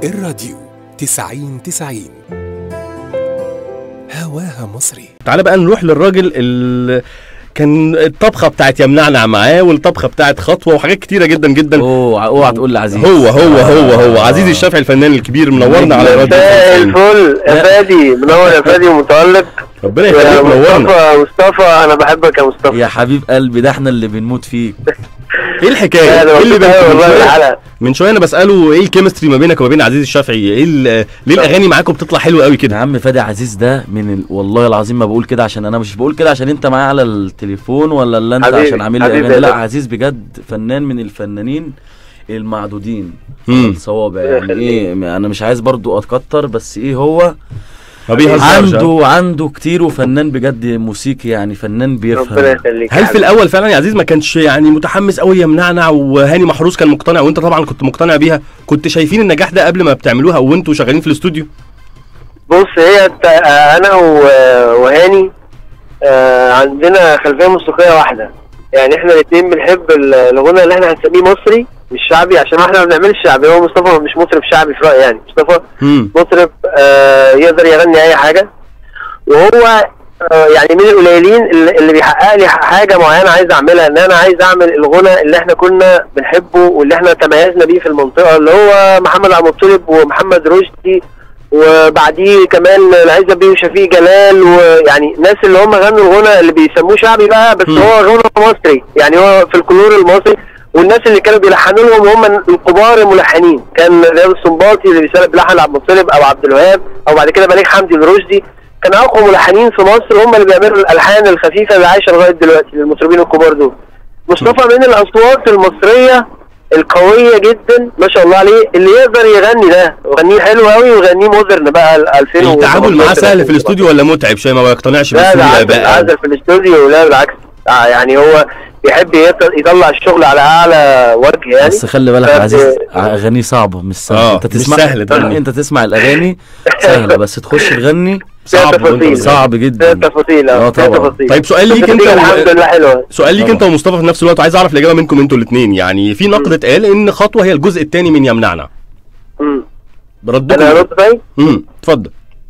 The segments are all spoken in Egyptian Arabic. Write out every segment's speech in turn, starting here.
الراديو تسعين تسعين هواها مصري تعالى بقى نروح للراجل اللي كان الطبخه بتاعت يمنعنع معاه والطبخه بتاعت خطوه وحاجات كتيره جدا جدا اوعى اوعى تقول لعزيز هو هو هو هو عزيز الشافعي الفنان الكبير منورنا على راديو مساء 95. الفل يا لا. فادي منور يا فادي ومتألق ربنا يا يخليك منورنا مصطفى مصطفى انا بحبك يا مصطفى يا حبيب قلبي ده احنا اللي بنموت فيك ايه الحكايه لا، ده ايه اللي مبسوط بينكم أوي من والله شوية- الحلقة. من شويه انا بساله ايه الكيمستري ما بينك وما بين عزيز الشافعي ايه ال- ليه الاغاني معاكم بتطلع حلوه قوي يا كده عم فادي عزيز ده من ال... والله العظيم ما بقول كده عشان انا مش بقول كده عشان انت معايا على التليفون ولا اللي انت حبيبي، عشان عامل لي حبيبي اغاني يا لا فادي. عزيز بجد فنان من الفنانين المعدودين مم. الصوابع ربنا يعني ايه انا مش عايز برضو اتكتر بس ايه هو ما بيهزرش عنده عنده كتير وفنان بجد موسيقي يعني فنان ربنا بيفهم يخليك هل في الاول فعلا يا عزيز ما كانش يعني متحمس قوي يمنعنع وهاني محروس كان مقتنع وانت طبعا كنت مقتنع بيها كنت شايفين النجاح ده قبل ما بتعملوها وانتوا شغالين في الاستوديو بص هي الت- آه، انا و- وهاني آه، عندنا خلفيه موسيقيه واحده يعني احنا الاثنين بنحب ال- الغنى اللي احنا هنسميه مصري مش شعبي عشان احنا ما بنعملش شعبي هو مصطفى مش مطرب شعبي في رايي يعني مصطفى امم مطرب آه، يقدر يغني اي حاجه وهو آه، يعني من القليلين اللي اللي بيحقق لي حاجه معينه عايز اعملها ان انا عايز اعمل الغنى اللي احنا كنا بنحبه واللي احنا تميزنا بيه في المنطقه اللي هو محمد عبد المطلب ومحمد رشدي وبعديه كمان العزبي وشفيق جلال ويعني الناس اللي هم غنوا الغنى اللي بيسموه شعبي بقى بس مم. هو غنى مصري يعني هو في الكلور المصري والناس اللي كانوا بيلحنوا لهم هم الكبار الملحنين كان رياض السنباطي اللي بيسال- بيلحن لعبد المطلب او عبد الوهاب او بعد كده بليغ حمدي الرشدي كان اقوى ملحنين في مصر هم اللي بيعملوا الالحان الخفيفه اللي عايشه لغايه دلوقتي للمطربين الكبار دول مصطفى من الاصوات المصريه القويه جدا ما شاء الله عليه اللي يقدر يغني ده ويغنيه حلو قوي ويغنيه مودرن بقى ال 2000 التعامل معاه سهل في الاستوديو ولا متعب شويه ما بيقتنعش لا بسهوله بالعكس بقى عازل في الاستوديو لا بالعكس آه يعني هو بيحب يط- يطلع الشغل على اعلى وجه يعني بس خلي بالك يا بس- عزيز اغانيه صعبه مش سهله آه، انت مش تسمع سهل تغني. انت تسمع الاغاني سهله بس تخش تغني فيها صعب تفاصيل. وانت- صعب فيها جدا تفاصيل آه، اه فيها طبعا. تفاصيل طيب سؤال بس ليك انت النتيجة و- الحمد لله حلوه سؤال ليك طبعا. انت ومصطفى في نفس الوقت وعايز اعرف الاجابه منكم انتوا الاثنين يعني في نقد اتقال ان خطوه هي الجزء الثاني من يمنعنا مم. ردكم انا رد طيب امم اتفضل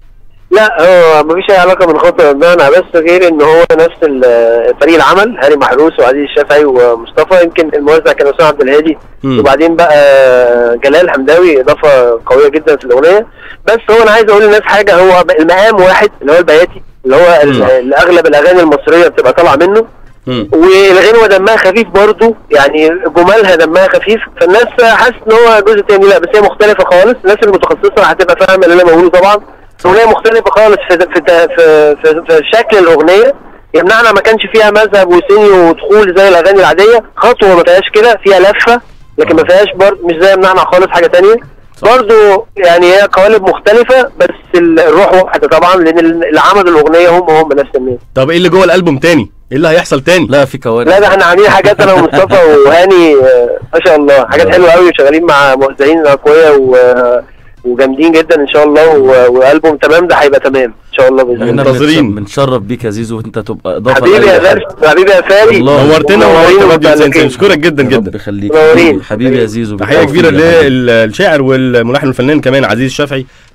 لا هو مفيش اي علاقه من خطوه بمعنى بس غير ان هو نفس ال- فريق العمل هاني محروس وعزيز الشافعي ومصطفى يمكن الموزع كان اسامه عبد الهادي مم. وبعدين بقى جلال حمداوي اضافه قويه جدا في الاغنيه بس هو انا عايز اقول للناس حاجه هو المقام واحد اللي هو البياتي اللي هو ال- مم. اللي اغلب الاغاني المصريه بتبقى طالعه منه مم. والغنوه دمها خفيف برضو يعني جمالها دمها خفيف فالناس حاسس ان هو جزء تاني لا بس هي مختلفه خالص الناس المتخصصه هتبقى فاهمه اللي انا بقوله طبعا الاغنيه مختلفه خالص في في في, في, في شكل الاغنيه يمنعنا ما كانش فيها مذهب وسني ودخول زي الاغاني العاديه خطوه ما فيهاش كده فيها لفه لكن ما فيهاش برضه مش زي يمنعنا خالص حاجه تانية برضو يعني هي قوالب مختلفة بس ال- الروح واحدة طبعا لأن اللي عملوا الأغنية هم هم نفس الناس طب ايه اللي جوه الالبوم تاني ايه اللي هيحصل تاني لا في كوارث لا ده احنا عاملين حاجات انا ومصطفى وهاني آه، ما شاء الله حاجات حلوه قوي وشغالين مع موزعين اقوياء و- وجامدين جدا ان شاء الله و- والبوم تمام ده هيبقى تمام ان شاء الله باذن احنا الله منتظرين. بنتش- بنتشرف بيك يا زيزو وانت تبقى اضافه حبيبي يا لأي حد. درس حبيبي يا فادي والله. نورتنا منورين ونورت راديو ومتألقين. سنسي نشكرك جدا ربنا جدا يخليك منورين. حبيبي يا زيزو تحيه بالتوفيق كبيره يا حبيبي. للشاعر والملحن والفنان كمان عزيز الشافعي